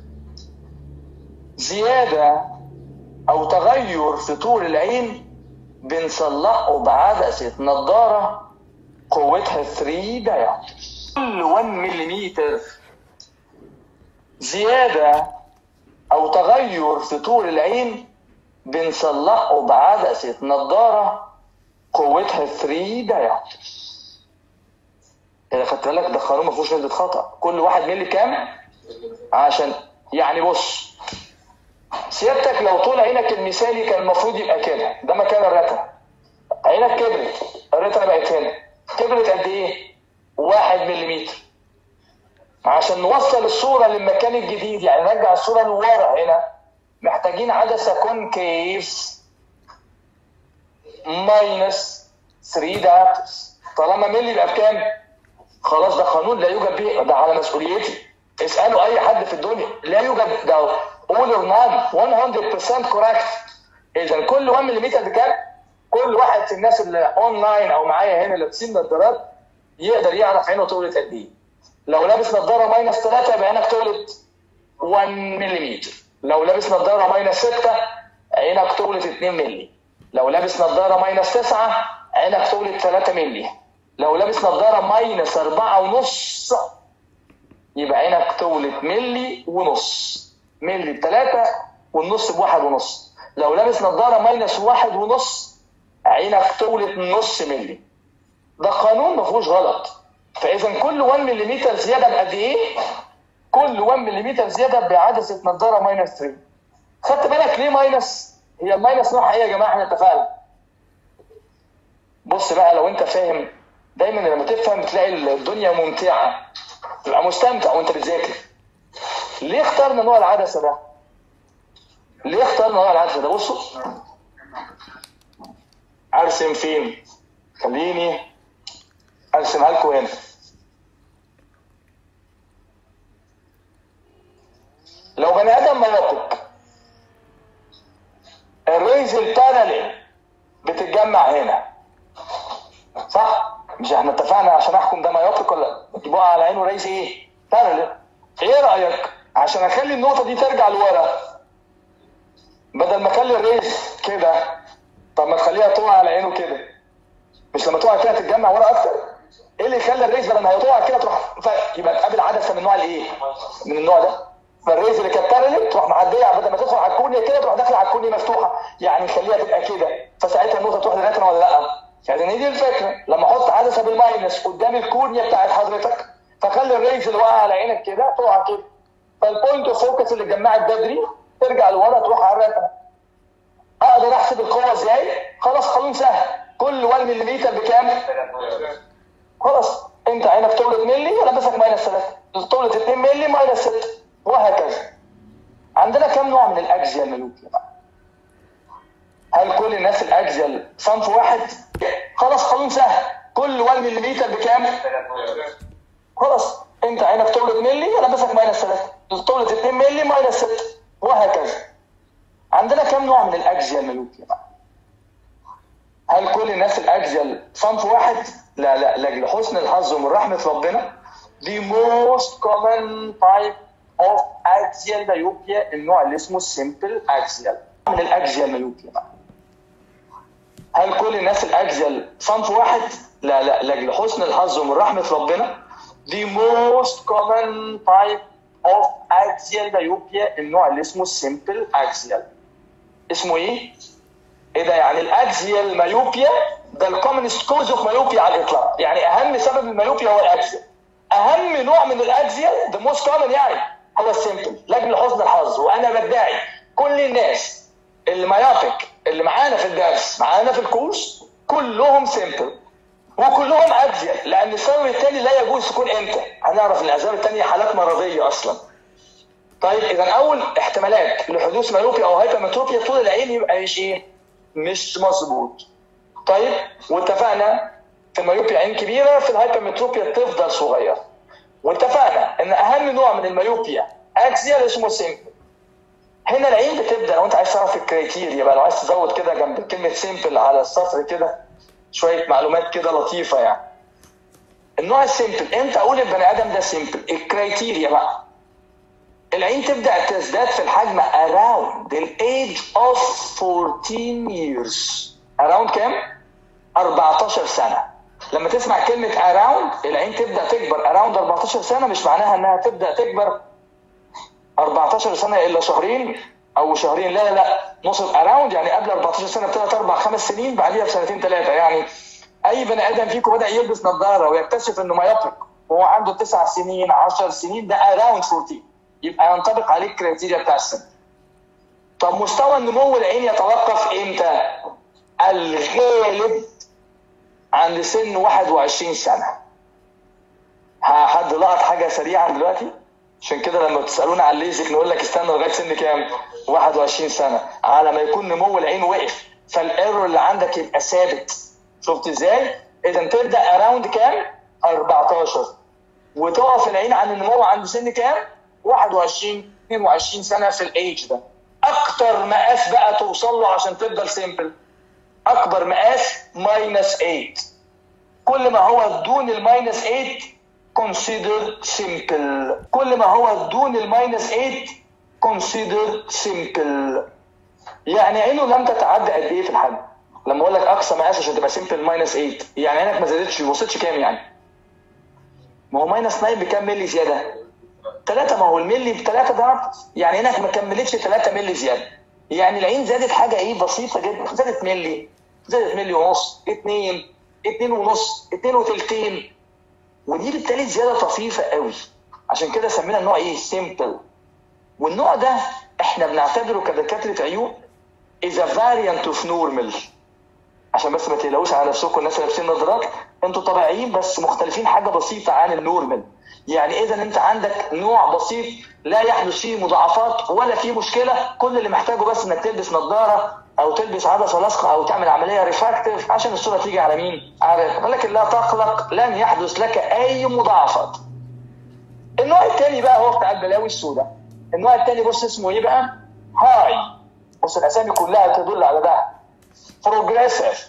زيادة أو تغير في طول العين بنصلحه بعدسة نظارة قوتها 3 دايا كل 1 ملم زيادة أو تغير في طول العين بنصلحه بعدسة نظارة قوتها 3 دايا إذا خدت بالك ده قانون ما فيهوش نسبة خطأ كل واحد ملي كام؟ عشان يعني بص سيادتك لو طول عينك المثالي كان المفروض يبقى كده ده مكان الرتة عينك كبرت الرتة بقت هنا كبرت قد ايه؟ واحد مليمتر عشان نوصل الصورة للمكان الجديد يعني نرجع الصورة لورا هنا محتاجين عدسة كونكيف ماينس 3 دابتس طالما ملي يبقى بكام؟ خلاص ده قانون لا يوجد به ده على مسؤوليتي اسألوا أي حد في الدنيا لا يوجد ده all or none 100% correct إذا كل 1 ملم ده كام؟ كل واحد في الناس اللي اونلاين او معايا هنا لابسين نظارات يقدر يعرف عينه طولت قد ايه لو لابس نظاره ماينس 3 يبقى عينك طولت 1 ملم لو لابس نظاره ماينس 6 عينك طولت 2 ملي لو لابس نظاره ماينس 9 عينك طولت 3 ملي لو لابس نظاره ماينس 4 ونص يبقى عينك طولت ملي ونص ملي بثلاثة والنص بواحد ونص لو لابس نظارة ماينس واحد ونص عينك طولت نص ملي ده قانون ما فيهوش غلط فاذا كل 1 ملم زياده بقد ايه؟ كل 1 ملم زياده بعدسه نظاره ماينس 3 خدت بالك ليه ماينس؟ هي الماينس نوعها ايه يا جماعه احنا اتفقنا بص بقى لو انت فاهم دايما لما تفهم تلاقي الدنيا ممتعه تبقى مستمتع وانت بتذاكر ليه اخترنا نوع العدسه ده؟ ليه اخترنا نوع العدسه ده؟ بصوا ارسم فين؟ خليني ارسمها لكم هنا لو بني ادم ميوبيك الريز الباراليل بتتجمع هنا صح؟ مش احنا اتفقنا عشان احكم ده ميوبيك ولا يبقى على عينه ريز ايه؟ باراليل ايه رايك؟ عشان اخلي النقطه دي ترجع لورا بدل ما اخلي الريز كده طب ما تخليها تقع على عينه كده مش لما تقع كده تتجمع ورا اكتر ايه اللي يخلي الريز بدل ما هي تقع كده تروح ف- يبقى تقابل عدسه من النوع الايه؟ من النوع ده فالريز اللي كانت بارلل تروح معديه بدل ما تدخل على الكورنيا كده تروح داخله على الكورنيا مفتوحه يعني نخليها تبقى كده فساعتها النقطه تروح للريتنا ولا لا؟ يعني دي الفكره لما احط عدسه بالماينس قدام الكورنيا بتاعت حضرتك فخلي الريز اللي واقع على عينك كده تقع كده فالبوينت اوف فوكس اللي اتجمعت بدري ترجع لورا تروح على الريتنا اقدر احسب القوه ازاي؟ خلاص قانون سهل كل 1 ملم بكام؟ خلاص انت عينك طولت ملي لابسك ماينس 3 طولت 2 ملي ماينس 6 وهكذا عندنا كم نوع من الاجزيال ملوكي هل كل الناس الاجزيال صنف واحد؟ خلاص قانون سهل كل 1 ملم بكام؟ خلاص انت عينك طولت ملي لابسك ماينس 3 طولت 2 ملي ماينس 6 وهكذا عندنا كم نوع من الاجزيال ملوكي هل كل الناس الاجزل صنف واحد؟ لا لا لاجل حسن الحظ ومن رحمه ربنا the most common type of axial myopia النوع اللي اسمه simple axial من الاجزيال myopia هل كل الناس الاجزل صنف واحد؟ لا لا لاجل حسن الحظ ومن رحمه ربنا the most common type of axial myopia النوع اللي اسمه simple axial اسمه ايه؟ ايه ده يعني الاكزيال مايوبيا ده الكومنست كوز اوف مايوبيا على الاطلاق يعني اهم سبب المايوبيا هو الاكزيال اهم نوع من الاكزيال ذا موست كومن يعني هو السيمبل لاجل حسن الحظ وانا بدعي كل الناس اللي مايوبيك اللي معانا في الدرس معانا في الكورس كلهم سيمبل وكلهم اكزيال لان السبب الثاني لا يجوز يكون امتى هنعرف ان الاسباب الثانيه حالات مرضيه اصلا طيب اذا اول احتمالات لحدوث مايوبيا او هايبرمتروبيا طول العين يبقى مش ايه مش مظبوط طيب واتفقنا في المايوبيا عين كبيره في الهايبرمتروبيا تفضل صغيره واتفقنا ان اهم نوع من المايوبيا اكزيال اسمه سيمبل هنا العين بتبدا لو انت عايز تعرف الكريتيريا بقى لو عايز تزود كده جنب كلمه سيمبل على السطر كده شويه معلومات كده لطيفه يعني النوع السيمبل امتى اقول البني ادم ده سيمبل الكريتيريا بقى العين تبدا تزداد في الحجم around the age of 14 years around كام 14 سنه لما تسمع كلمه around العين تبدا تكبر around 14 سنه مش معناها انها تبدا تكبر 14 سنه الا شهرين او شهرين لا لا لا نقصد اراوند يعني قبل 14 سنه بثلاث اربع خمس سنين بعديها بسنتين ثلاثه يعني اي بني ادم فيكم بدا يلبس نظاره ويكتشف انه مايوبيك وهو عنده تسع سنين 10 سنين ده اراوند 14 يبقى ينطبق عليه الكريتيريا بتاع السن طب مستوى النمو العين يتوقف امتى؟ الغالب عند سن 21 سنه ها حد لقط حاجه سريعا دلوقتي؟ عشان كده لما بتسالونا على الليزك نقول لك استنى لغايه سن كام؟ 21 سنه على ما يكون نمو العين وقف فالايرور اللي عندك يبقى ثابت شفت ازاي؟ اذا تبدا اراوند كام؟ 14 وتقف العين عن النمو عند سن كام؟ 21 22 سنه في الايج ده اكتر مقاس بقى توصل له عشان تفضل سيمبل اكبر مقاس ماينس 8 كل ما هو دون الماينس 8 considered simple كل ما هو دون الماينس 8 considered simple يعني عينه لم تتعدى قد ايه في الحجم لما اقول لك اقصى مقاس عشان تبقى سيمبل ماينس 8 يعني عينك ما زادتش ما وصلتش كام يعني ما هو ماينس 9 بكام ملي زياده 3 ما هو الملي ب 3 ده يعني عينك ما كملتش 3 ملي زياده يعني العين زادت حاجه ايه بسيطه جدا زادت ملي زادت ملي ونص 2 2 ونص 2 وثلثين ودي بالتالي زياده طفيفه قوي عشان كده سمينا النوع ايه سيمبل والنوع ده احنا بنعتبره كدكاتره عيون is a variant of normal عشان بس ما تقلقوش على نفسكم الناس اللي لابسين نظارات انتوا طبيعيين بس مختلفين حاجه بسيطه عن النورمال يعني اذا انت عندك نوع بسيط لا يحدث فيه مضاعفات ولا فيه مشكله كل اللي محتاجه بس انك تلبس نظاره او تلبس عدسه لاصقه او تعمل عمليه ريفراكتيف عشان الصوره تيجي على مين؟ على ولكن لا تقلق لن يحدث لك اي مضاعفات. النوع الثاني بقى هو بتاع البلاوي السوداء. النوع الثاني بص اسمه ايه بقى؟ هاي بص الاسامي كلها تدل على ده. بروجريسيف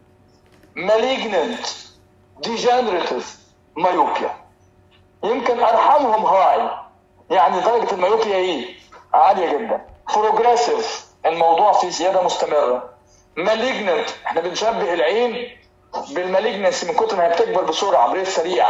malignant degenerative myopia يمكن ارحمهم هاي يعني درجه الميوبيا ايه؟ عاليه جدا. بروجريسيف الموضوع فيه زياده مستمره. مالجننت احنا بنشبه العين بالمالجنس من كتر ما هي بتكبر بسرعه بريت سريع.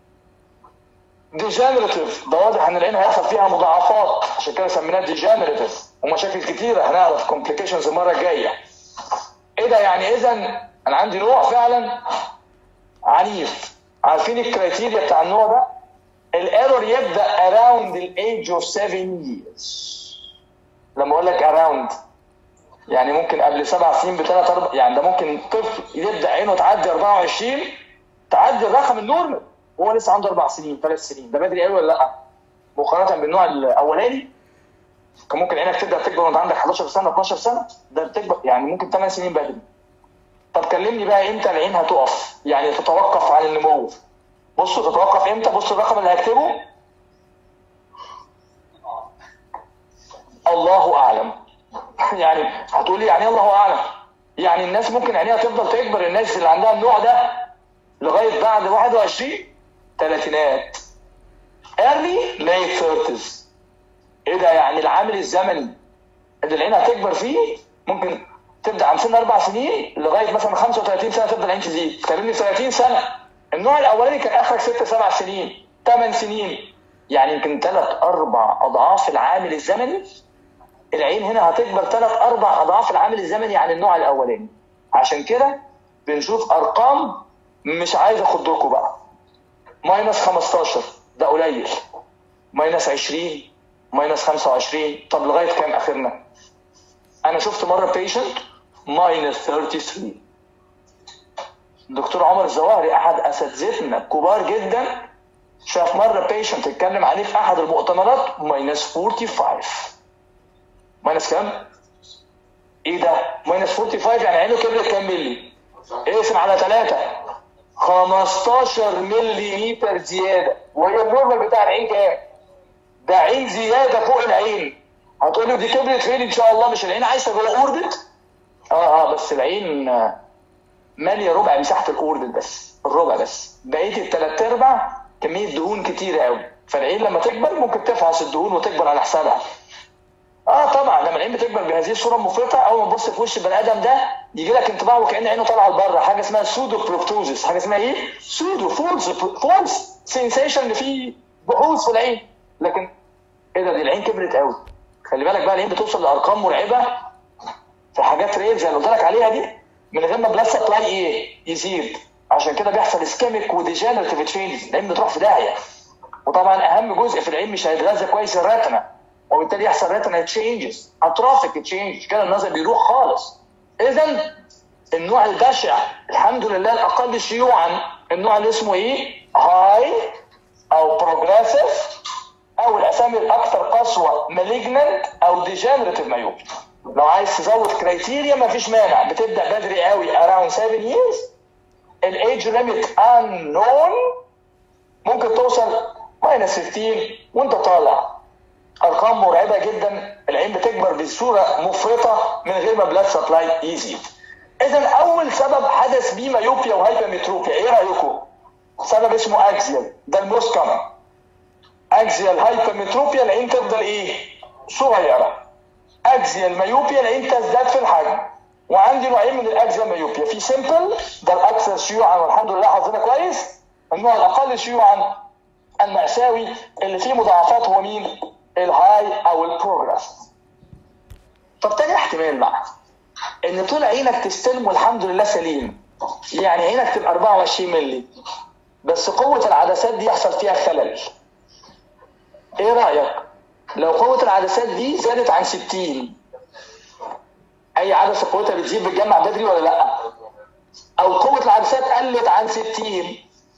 ديجنريتيف ده واضح ان العين هيحصل فيها مضاعفات عشان كده سميناها ديجنريتيف ومشاكل كتيره هنعرف كومبليكيشنز المره الجايه. ايه ده يعني اذا انا عندي نوع فعلا عنيف. عارفين الكرايتيريا بتاع النوع ده؟ الايرور يبدا around the age of 7 years. لما اقول لك اراوند يعني ممكن قبل سبع سنين بثلاث اربع يعني ده ممكن طفل يبدا عينه تعدي 24 تعدي الرقم النورمال وهو لسه عنده اربع سنين ثلاث سنين ده بدري قوي ولا لا؟ مقارنه بالنوع الاولاني كان ممكن عينك تبدا تكبر وانت عندك 11 سنه 12 سنه ده بتكبر يعني ممكن 8 سنين بدري طب كلمني بقى امتى العين هتقف يعني تتوقف عن النمو بصوا تتوقف امتى بصوا الرقم اللي هكتبه الله اعلم يعني هتقولي يعني إيه الله اعلم يعني الناس ممكن عينيها تفضل تكبر الناس اللي عندها النوع ده لغايه بعد 21 ثلاثينات early late 30s ايه ده يعني العامل الزمني اللي العين هتكبر فيه ممكن تبدا عن سن اربع سنين لغايه مثلا 35 سنه تبدا العين تزيد كلمني 30 سنه النوع الاولاني كان اخرك ست سبع سنين ثمان سنين يعني يمكن ثلاث اربع اضعاف العامل الزمني العين هنا هتكبر ثلاث اربع اضعاف العامل الزمني عن النوع الاولاني عشان كده بنشوف ارقام مش عايز اخدكم بقى ماينس 15 ده قليل ماينس 20 ماينس 25 طب لغايه كام اخرنا؟ انا شفت مره بيشنت ماينس 33 دكتور عمر الزواهري احد اساتذتنا كبار جدا شاف مره بيشنت اتكلم عليه في احد المؤتمرات ماينس 45 ماينس كام؟ ايه ده؟ ماينس 45 يعني عينه كبرت كام ملي؟ اقسم على 3 15 ملي متر زياده وهي النورمال بتاع العين كام؟ ده عين زياده فوق العين هتقول لي دي كبرت فين ان شاء الله مش العين عايشه جوه اوربت؟ اه اه بس العين آه، ماليه ربع مساحه الاوربت بس الربع بس بقيه الثلاث ارباع كميه دهون كتيره قوي فالعين لما تكبر ممكن تفعص الدهون وتكبر على حسابها اه طبعا لما العين بتكبر بهذه الصوره المفرطه اول ما تبص في وش البني ادم ده يجي لك انطباع وكان عينه طالعه لبره حاجه اسمها سودو بروبتوزيس حاجه اسمها ايه؟ سودو فولس فولس سنسيشن ان في بحوث في العين لكن ايه ده دي العين كبرت قوي خلي بالك بقى العين بتوصل لارقام مرعبه في حاجات ريل زي اللي قلت لك عليها دي من غير ما بلاد سبلاي ايه يزيد عشان كده بيحصل اسكيميك وديجنريتيف تشينجز العين بتروح في داهيه وطبعا اهم جزء في العين مش هيتغذى كويس الريتنا وبالتالي يحصل ريتنا تشينجز اترافيك تشينج كده النظر بيروح خالص اذا النوع البشع الحمد لله الاقل شيوعا النوع اللي اسمه ايه؟ هاي او بروجريسيف او الاسامي الاكثر قسوه مالجننت او ديجنريتيف مايوب لو عايز تزود كرايتيريا مفيش مانع بتبدا بدري قوي اراوند 7 years الايج ليميت unknown ممكن توصل ماينس 15 وانت طالع ارقام مرعبه جدا العين بتكبر بصوره مفرطه من غير ما بلاد سبلاي يزيد اذا اول سبب حدث بيه مايوبيا وهايبرمتروبيا ايه رايكم؟ سبب اسمه اكزيال ده الموست كومن اكزيال هايبرمتروبيا العين تفضل ايه؟ صغيره اكزيال مايوبيا العين تزداد في الحجم وعندي نوعين من الاكزيال مايوبيا في سيمبل ده الاكثر شيوعا والحمد لله حافظينها كويس النوع الاقل شيوعا المأساوي اللي فيه مضاعفات هو مين؟ الهاي او البروجرس طب تاني احتمال بقى ان طول عينك تستلم والحمد لله سليم يعني عينك تبقى 24 مللي بس قوة العدسات دي يحصل فيها خلل ايه رأيك لو قوة العدسات دي زادت عن 60 اي عدسة قوتها بتزيد بتجمع بدري ولا لا او قوة العدسات قلت عن 60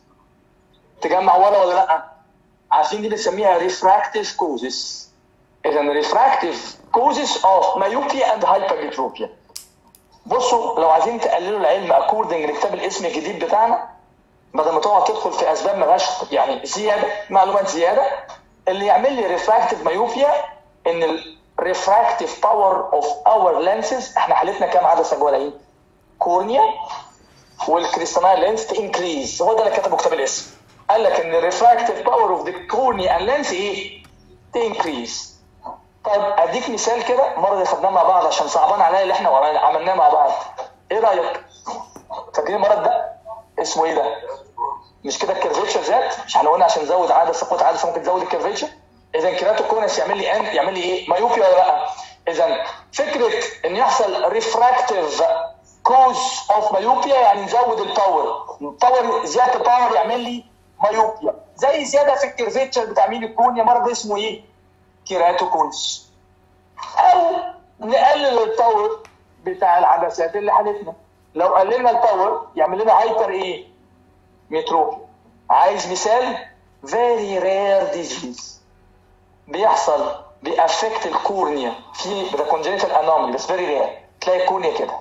تجمع ورا ولا لا عارفين دي بنسميها ريفراكتيف كوزس اذا ريفراكتيف كوزس اوف مايوبيا اند هايبرمتروبيا بصوا لو عايزين تقللوا العلم اكوردنج لكتاب الاسم الجديد بتاعنا بدل ما تقعد تدخل في اسباب ملهاش يعني زياده معلومات زياده اللي يعمل لي ريفراكتيف مايوبيا ان الريفراكتيف باور اوف اور لينسز احنا حالتنا كام عدسه جوه العين؟ كورنيا والكريستالين لينس تنكريز هو ده اللي كتبه كتاب الاسم قال لك ان الريفراكتيف باور اوف ذا كورنيا اند لينس ايه؟ تنكريز طيب اديك مثال كده المره اللي خدناه مع بعض عشان صعبان عليا اللي احنا ورانا- عملناه مع بعض ايه رايك؟ فاكرين المرض ده؟ اسمه ايه ده؟ مش كده الكيرفيتشر زاد؟ مش احنا قلنا عشان نزود عدسه قوه عدسه ممكن تزود الكيرفيتشر؟ اذا كيراتوكونس يعمل لي ان يعمل لي ايه؟ مايوبيا ولا لا؟ اذا فكره ان يحصل ريفراكتيف كوز اوف مايوبيا يعني نزود الباور الباور زياده الباور يعمل لي مايوبيا زي زياده في الكيرفيتشر بتاع مين الكونيا مرض اسمه ايه؟ كيراتوكونس او نقلل الباور بتاع العدسات اللي حالتنا لو قللنا الباور يعمل لنا هايبر ايه؟ متروبيا عايز مثال very rare disease بيحصل بيأفكت الكورنيا في ده congenital anomaly بس very rare تلاقي الكورنيا كده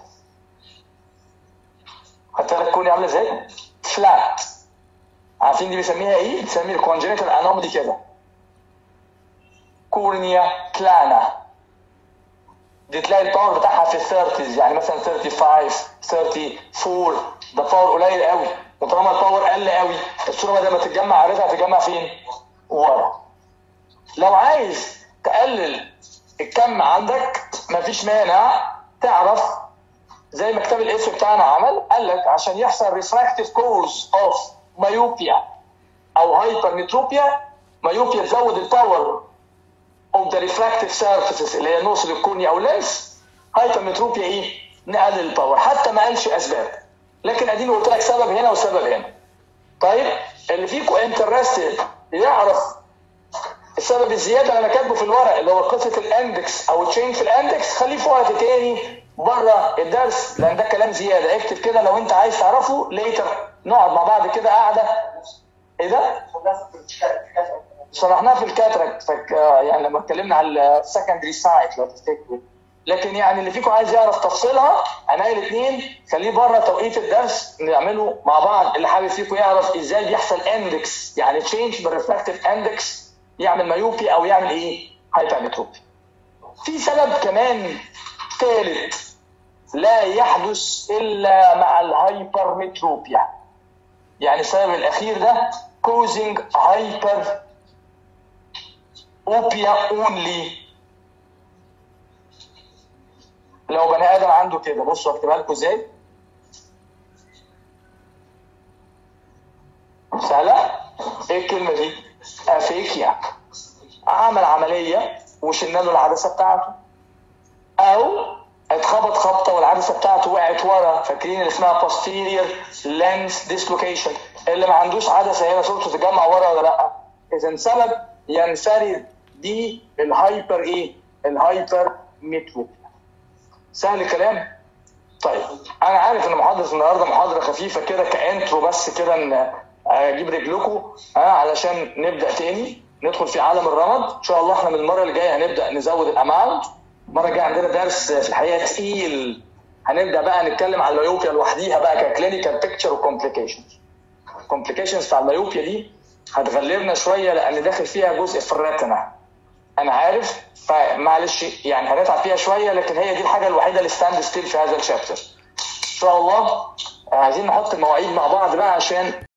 خدت بالك الكورنيا عامله ازاي؟ فلات عارفين دي بيسميها ايه؟ بيسميها الكونجنتال انومالي كده كورنيا بلانا دي تلاقي الباور بتاعها في الثيرتيز يعني مثلا 35 34 ده باور قليل قوي وطالما الباور قل قوي الصوره بدل ما تتجمع عارفها هتتجمع فين؟ ورا لو عايز تقلل الكم عندك مفيش مانع تعرف زي ما كتاب الاسم بتاعنا عمل قال لك عشان يحصل ريفراكتيف كورس اوف مايوبيا او هايبرمتروبيا مايوبيا تزود الباور اوف ذا ريفراكتيف سيرفيسز اللي هي نص الكونيا او لينس هايبرمتروبيا ايه؟ نقلل الباور حتى ما قالش اسباب لكن اديني قلت لك سبب هنا وسبب هنا طيب اللي فيكم انترستد يعرف السبب الزياده اللي انا كاتبه في الورق اللي هو قصه الاندكس او التشينج في الاندكس خليه في وقت تاني بره الدرس لان ده كلام زياده اكتب كده لو انت عايز تعرفه ليتر نقعد مع بعض كده قاعده ايه ده؟ شرحناها في الكاتراكت فك... آه، يعني لما اتكلمنا على السكندري سايت لو تفتكروا لكن يعني اللي فيكم عايز يعرف تفصيلها عناية الاثنين خليه بره توقيت الدرس نعمله مع بعض اللي حابب فيكم يعرف ازاي بيحصل اندكس يعني تشينج بالريفراكتيف اندكس يعمل مايوبي او يعمل ايه؟ هايبرمتروبي. في سبب كمان ثالث لا يحدث الا مع الهايبرمتروبيا يعني السبب الاخير ده causing hyper opia only لو بني ادم عنده كده بصوا اكتبها لكم ازاي سهله ايه الكلمه دي افيكيا عمل عمليه وشلنا له العدسه بتاعته او اتخبط خبطه والعدسه بتاعته وقعت ورا فاكرين اللي اسمها posterior lens dislocation اللي ما عندوش عدسه هنا صورته تتجمع ورا ولا لا اذا سبب ينفرد دي الهايبر ايه الهايبر متروبيا سهل الكلام طيب انا عارف ان محاضره النهارده محاضره خفيفه كده كانترو بس كده ان اجيب رجلكم ها علشان نبدا تاني ندخل في عالم الرمد ان شاء الله احنا من المره الجايه هنبدا نزود الاماونت المره الجايه عندنا درس في الحقيقه تقيل هنبدا بقى نتكلم على الميوبيا لوحديها بقى ككلينيكال بيكتشر وكومبليكيشنز الكومبليكيشنز بتاع الميوبيا دي هتغلبنا شويه لان داخل فيها جزء في الريتنا انا عارف فمعلش يعني هنتعب فيها شويه لكن هي دي الحاجه الوحيده اللي ستاند ستيل في هذا الشابتر ان شاء الله عايزين نحط المواعيد مع بعض بقى عشان